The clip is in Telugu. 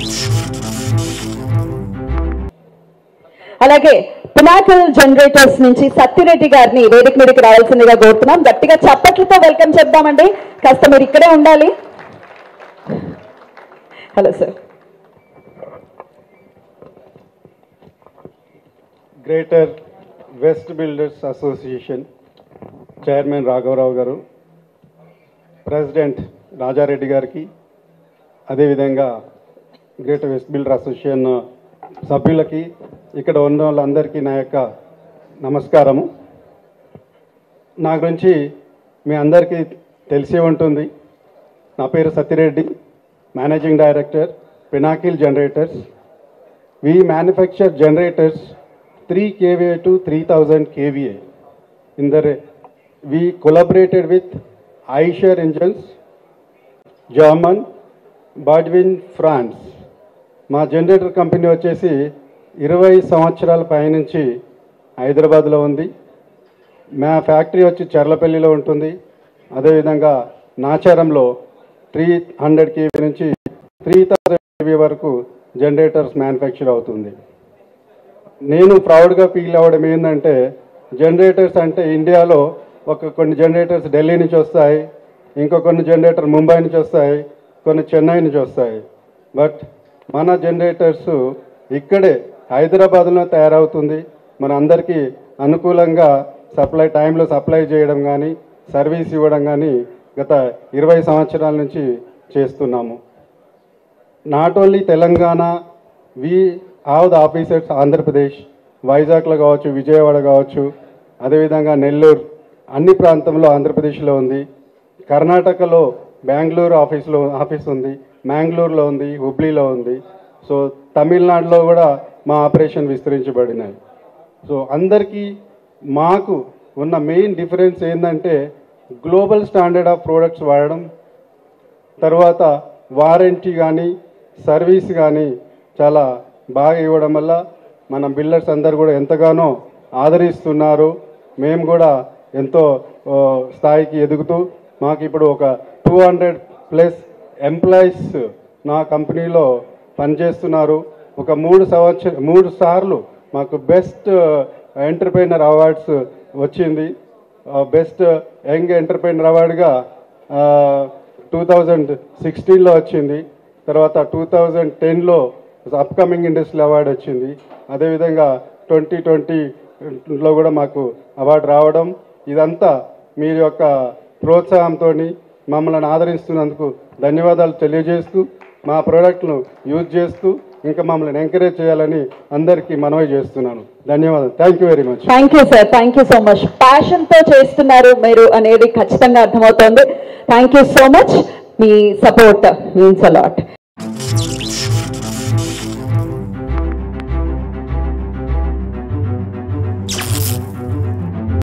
అలాగే పినాకల్ జనరేటర్స్ నుంచి సత్యరెడ్డి గారిని వేదిక మీదకి రావాల్సిందిగా కోరుతున్నాం గట్టిగా చప్పట్లతో వెల్కమ్ చెప్దామండి కాస్త మీరు ఇక్కడే ఉండాలి hello sir greater west builders association chairman రాఘవరావు గారు ప్రెసిడెంట్ రాజారెడ్డి గారికి అదేవిధంగా గ్రేటర్ వెస్ట్ బిల్డర్ అసోసియేషన్ సభ్యులకి ఇక్కడ ఉన్న వాళ్ళందరికీ నా యొక్క నమస్కారము నా గురించి మీ అందరికీ తెలిసే ఉంటుంది నా పేరు Satyareddy managing director Pinnacle generators we manufacture generators 3 kVA to 3000 kVA. In the re- we collaborated with Aisher Engines, German, Badwin, France. మా జనరేటర్ కంపెనీ వచ్చేసి ఇరవై సంవత్సరాల పైనుంచి హైదరాబాద్లో ఉంది మా ఫ్యాక్టరీ వచ్చి చర్లపల్లిలో ఉంటుంది అదేవిధంగా నాచారంలో త్రీ హండ్రెడ్ కేవీ నుంచి త్రీ థౌజండ్ కేవీ వరకు జనరేటర్స్ మ్యానుఫ్యాక్చర్ అవుతుంది నేను ప్రౌడ్గా ఫీల్ అవ్వడం ఏంటంటే జనరేటర్స్ అంటే ఇండియాలో ఒక కొన్ని జనరేటర్స్ ఢిల్లీ నుంచి వస్తాయి ఇంకో కొన్ని జనరేటర్ ముంబై నుంచి వస్తాయి కొన్ని చెన్నై నుంచి వస్తాయి బట్ మన జనరేటర్స్ ఇక్కడే హైదరాబాద్లో తయారవుతుంది మన అందరికీ అనుకూలంగా సప్లై టైంలో సప్లై చేయడం కానీ సర్వీస్ ఇవ్వడం కానీ గత ఇరవై సంవత్సరాల నుంచి చేస్తున్నాము not only Telangana we have the officers Andhra Pradesh వైజాగ్లో కావచ్చు విజయవాడ కావచ్చు అదేవిధంగా నెల్లూరు అన్ని ప్రాంతంలో ఆంధ్రప్రదేశ్లో ఉంది కర్ణాటకలో బెంగళూరు ఆఫీస్లో ఆఫీస్ ఉంది మ్యాంగ్లూరులో ఉంది హుబ్లీలో ఉంది సో తమిళనాడులో కూడా మా ఆపరేషన్ విస్తరించబడినాయి సో అందరికీ మాకు ఉన్న మెయిన్ డిఫరెన్స్ ఏంటంటే గ్లోబల్ స్టాండర్డ్ ఆఫ్ ప్రోడక్ట్స్ వాడడం తర్వాత వారంటీ కానీ సర్వీస్ కానీ చాలా బాగా ఇవ్వడం వల్ల మన బిల్డర్స్ అందరు కూడా ఎంతగానో ఆదరిస్తున్నారు మేము కూడా ఎంతో ఓ, స్థాయికి ఎదుగుతూ మాకు ఇప్పుడు ఒక టూ హండ్రెడ్ ప్లస్ ఎంప్లాయీస్ నా కంపెనీలో పనిచేస్తున్నారు ఒక మూడు సంవత్సర మూడు సార్లు మాకు బెస్ట్ ఎంటర్ప్రైనర్ అవార్డ్స్ వచ్చింది బెస్ట్ యంగ్ ఎంటర్ప్రైనర్ అవార్డుగా టూ థౌజండ్ సిక్స్టీన్లో వచ్చింది తర్వాత టూ థౌజండ్ టెన్లో అప్కమింగ్ ఇండస్ట్రీ అవార్డు వచ్చింది అదేవిధంగా ట్వంటీ ట్వంటీలో కూడా మాకు అవార్డు రావడం ఇదంతా మీ యొక్క ప్రోత్సాహంతో మమ్మల్ని ఆదరిస్తున్నందుకు ధన్యవాదాలు తెలియజేస్తూ మా ప్రోడక్ట్ను యూజ్ చేస్తూ ఇంకా మమ్మల్ని ఎంకరేజ్ చేయాలని అందరికీ మనవి చేస్తున్నాను ధన్యవాదాలు thank you very much thank you sir thank you so much passion తో చేస్తున్నారు మీరు అనేది ఖచ్చితంగా అర్థమవుతోంది థ్యాంక్ యూ సో మచ్ మీ సపోర్ట్ మీన్స్ అలాట్